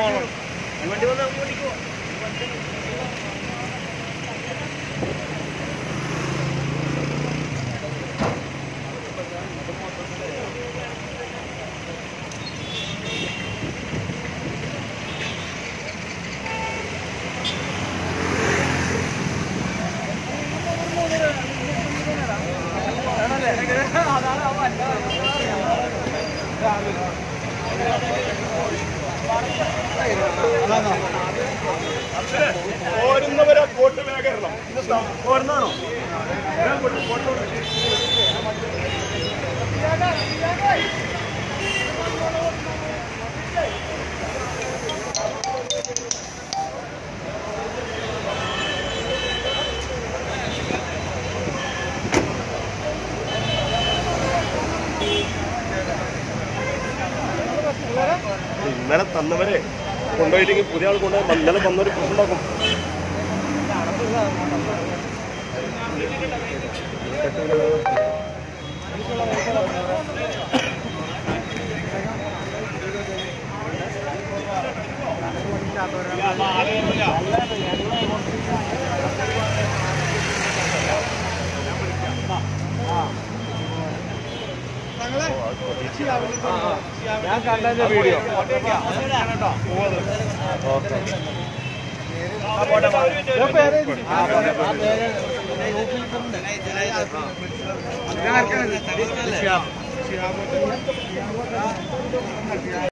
വണ്ടി വന്ന് ഓടിക്കോ പോരുന്നവരെ കോട്ട് വേഗരണം ഓടുന്നാണോ ഇന്നലെ തന്നവരെ കൊണ്ടുപോയില്ലെങ്കിൽ പുതിയ ആൾ കൊണ്ടുപോയി ഇന്നലെ വന്നൊരു പ്രശ്നമുണ്ടാക്കും ഞാൻ കണ്ടതിന്റെ വീഡിയോ